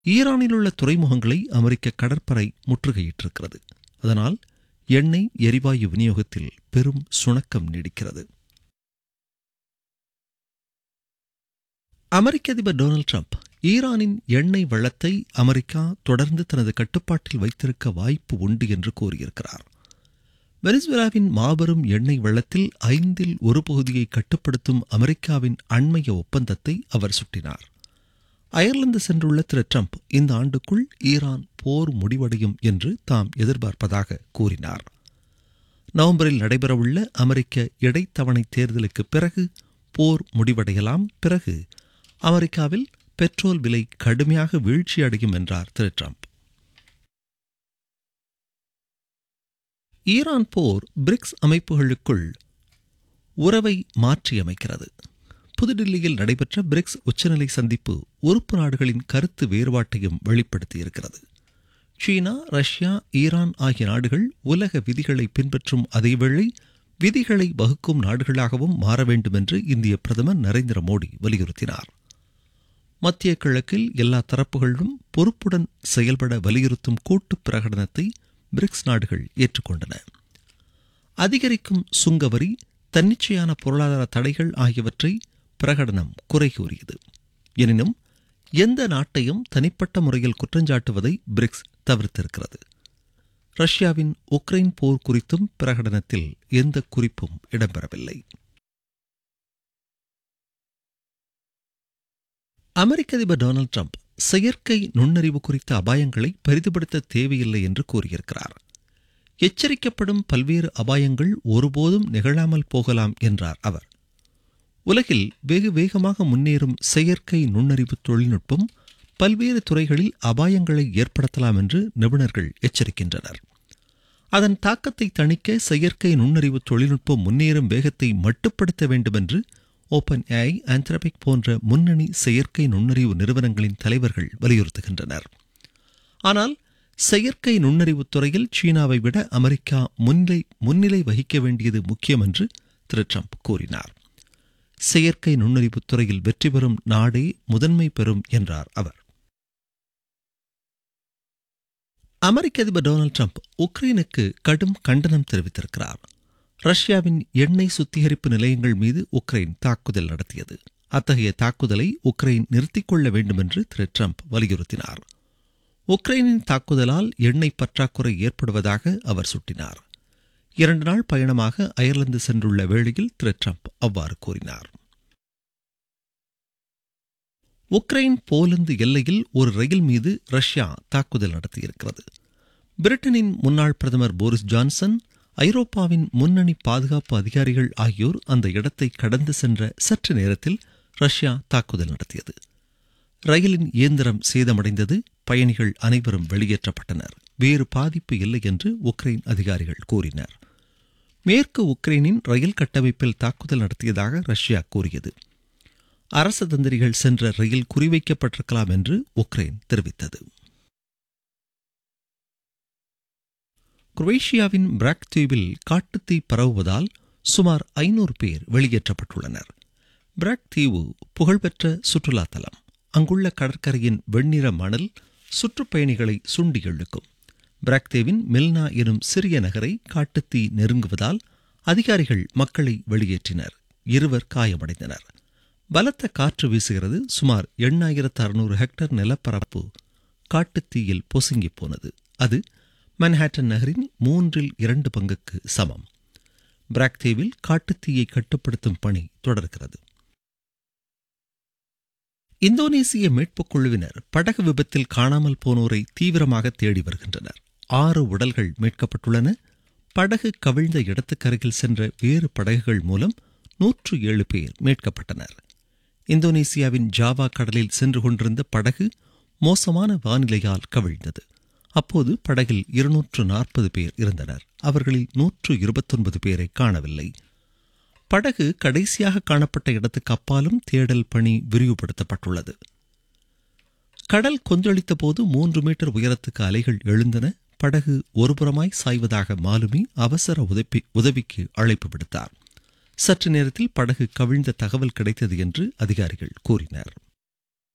ஈரானில் உள்ள துறைமுகங்களை அமெரிக்க கடற்படை முற்றுகையிட்டிருக்கிறது அதனால் எண்ணெய் எரிவாயு விநியோகத்தில் பெரும் சுணக்கம் நீடிக்கிறது அமெரிக்க அதிபர் டொனால்டு ட்ரம்ப் ஈரானின் எண்ணெய் வளத்தை அமெரிக்கா தொடர்ந்து தனது கட்டுப்பாட்டில் வைத்திருக்க வாய்ப்பு உண்டு என்று கூறியிருக்கிறார் வெனிசுவேலாவின் மாபெரும் எண்ணெய் வளத்தில் ஐந்தில் ஒரு பகுதியை கட்டுப்படுத்தும் அமெரிக்காவின் அண்மைய ஒப்பந்தத்தை அவர் சுட்டினார் அயர்லாந்து சென்றுள்ள திரு ட்ரம்ப் இந்த ஆண்டுக்குள் ஈரான் போர் முடிவடையும் என்று தாம் எதிர்பார்ப்பதாக கூறினார் நவம்பரில் நடைபெறவுள்ள அமெரிக்க இடைத்தவணை தேர்தலுக்கு பிறகு போர் முடிவடையலாம் பிறகு அமெரிக்காவில் பெட்ரோல் விலை கடுமையாக வீழ்ச்சியடையும் என்றார் திரு ட்ரம்ப் ஈரான் போர் பிரிக்ஸ் அமைப்புகளுக்குள் உறவை மாற்றியமைக்கிறது புதுடில்லியில் நடைபெற்ற பிரிக்ஸ் உச்சநிலை சந்திப்பு உறுப்பு நாடுகளின் கருத்து வேறுபாட்டையும் வெளிப்படுத்தியிருக்கிறது சீனா ரஷ்யா ஈரான் ஆகிய நாடுகள் உலக விதிகளை பின்பற்றும் அதேவேளை விதிகளை வகுக்கும் நாடுகளாகவும் மாற வேண்டும் என்று இந்திய பிரதமர் நரேந்திர மோடி வலியுறுத்தினார் மத்திய கிழக்கில் எல்லா தரப்புகளிலும் பொறுப்புடன் செயல்பட வலியுறுத்தும் கூட்டு பிரகடனத்தை பிரிக்ஸ் நாடுகள் ஏற்றுக்கொண்டன அதிகரிக்கும் சுங்கவரி தன்னிச்சையான பொருளாதார தடைகள் ஆகியவற்றை பிரகடனம் குறை கூறியது எனினும் எந்த நாட்டையும் தனிப்பட்ட முறையில் குற்றஞ்சாட்டுவதை பிரிக்ஸ் தவிர்த்திருக்கிறது ரஷ்யாவின் உக்ரைன் போர் குறித்தும் பிரகடனத்தில் எந்த குறிப்பும் இடம்பெறவில்லை அமெரிக்க அதிபர் டொனால்டு ட்ரம்ப் செயற்கை நுண்ணறிவு குறித்த அபாயங்களை பெரிதுபடுத்த தேவையில்லை என்று கூறியிருக்கிறார் எச்சரிக்கப்படும் பல்வேறு அபாயங்கள் ஒருபோதும் நிகழாமல் போகலாம் என்றார் அவர் உலகில் வெகு வேகமாக முன்னேறும் செயற்கை நுண்ணறிவு தொழில்நுட்பம் பல்வேறு துறைகளில் அபாயங்களை ஏற்படுத்தலாம் என்று நிபுணர்கள் எச்சரிக்கின்றனர் அதன் தாக்கத்தை தணிக்க செயற்கை நுண்ணறிவு தொழில்நுட்பம் முன்னேறும் வேகத்தை மட்டுப்படுத்த வேண்டும் என்று ஓபன் ஏஐ ஆந்த்ரபிக் போன்ற முன்னணி செயற்கை நுண்ணறிவு நிறுவனங்களின் தலைவர்கள் வலியுறுத்துகின்றனர் ஆனால் செயற்கை நுண்ணறிவு துறையில் சீனாவை விட அமெரிக்கா முன்னிலை முன்னிலை வகிக்க வேண்டியது முக்கியம் என்று திரு ட்ரம்ப் கூறினார் செயற்கை நுண்ணறிவு துறையில் வெற்றி பெறும் நாடே முதன்மை பெறும் என்றார் அவர் அமெரிக்க அதிபர் டொனால்டு ட்ரம்ப் உக்ரைனுக்கு கடும் கண்டனம் தெரிவித்திருக்கிறார் ரஷ்யாவின் எண்ணெய் சுத்திகரிப்பு நிலையங்கள் மீது உக்ரைன் தாக்குதல் நடத்தியது அத்தகைய தாக்குதலை உக்ரைன் நிறுத்திக் கொள்ள வேண்டும் என்று திரு ட்ரம்ப் வலியுறுத்தினார் உக்ரைனின் தாக்குதலால் எண்ணெய் பற்றாக்குறை ஏற்படுவதாக அவர் சுட்டினார் இரண்டு நாள் பயணமாக அயர்லாந்து சென்றுள்ள வேளையில் திரு ட்ரம்ப் அவ்வாறு கூறினார் உக்ரைன் போலந்து எல்லையில் ஒரு ரயில் மீது ரஷ்யா தாக்குதல் நடத்தியிருக்கிறது பிரிட்டனின் முன்னாள் பிரதமர் போரிஸ் ஜான்சன் ஐரோப்பாவின் முன்னணி பாதுகாப்பு அதிகாரிகள் ஆகியோர் அந்த இடத்தை கடந்து சென்ற சற்று நேரத்தில் ரஷ்யா தாக்குதல் நடத்தியது ரயிலின் இயந்திரம் சேதமடைந்தது பயணிகள் அனைவரும் வெளியேற்றப்பட்டனர் வேறு பாதிப்பு இல்லை என்று உக்ரைன் அதிகாரிகள் கூறினர் மேற்கு உக்ரைனின் ரயில் கட்டமைப்பில் தாக்குதல் நடத்தியதாக ரஷ்யா கூறியது அரசு தந்திரிகள் சென்ற ரயில் குறிவைக்கப்பட்டிருக்கலாம் என்று உக்ரைன் தெரிவித்தது குரோவேஷியாவின் பிராக் தீவில் காட்டுத்தீ பரவுவதால் சுமார் ஐநூறு பேர் வெளியேற்றப்பட்டுள்ளனர் பிராக் தீவு புகழ்பெற்ற சுற்றுலா தலம் அங்குள்ள கடற்கரையின் வெண்ணிற மணல் சுற்றுப்பயணிகளை சுண்டி இழுக்கும் பிராக்தேவின் மில்னா எனும் சிறிய நகரை காட்டுத்தீ நெருங்குவதால் அதிகாரிகள் மக்களை வெளியேற்றினர் இருவர் காயமடைந்தனர் பலத்த காற்று வீசுகிறது சுமார் எண்ணாயிரத்து அறுநூறு ஹெக்டர் நிலப்பரப்பு காட்டுத்தீயில் பொசுங்கிப் போனது அது மன்ஹாட்டன் நகரின் மூன்றில் இரண்டு பங்குக்கு சமம் பிராக்தேவில் காட்டுத்தீயை கட்டுப்படுத்தும் பணி தொடர்கிறது இந்தோனேசிய மீட்புக் குழுவினர் படகு விபத்தில் காணாமல் போனோரை தீவிரமாக தேடி வருகின்றனர் ஆறு உடல்கள் மீட்கப்பட்டுள்ளன படகு கவிழ்ந்த இடத்துக்கருகில் சென்ற வேறு படகுகள் மூலம் நூற்று ஏழு பேர் மீட்கப்பட்டனர் இந்தோனேசியாவின் ஜாவா கடலில் சென்று கொண்டிருந்த படகு மோசமான வானிலையால் கவிழ்ந்தது அப்போது படகில் இருநூற்று நாற்பது பேர் இருந்தனர் அவர்களில் நூற்று இருபத்தொன்பது பேரை காணவில்லை படகு கடைசியாக காணப்பட்ட இடத்துக்கு அப்பாலும் தேடல் பணி விரிவுபடுத்தப்பட்டுள்ளது கடல் கொந்தளித்த போது மூன்று மீட்டர் உயரத்துக்கு அலைகள் எழுந்தன படகு ஒருபுறமாய் சாய்வதாக மாலுமி அவசர உதவி உதவிக்கு அழைப்பு விடுத்தார் சற்று நேரத்தில் படகு கவிழ்ந்த தகவல் கிடைத்தது என்று அதிகாரிகள் கூறினர்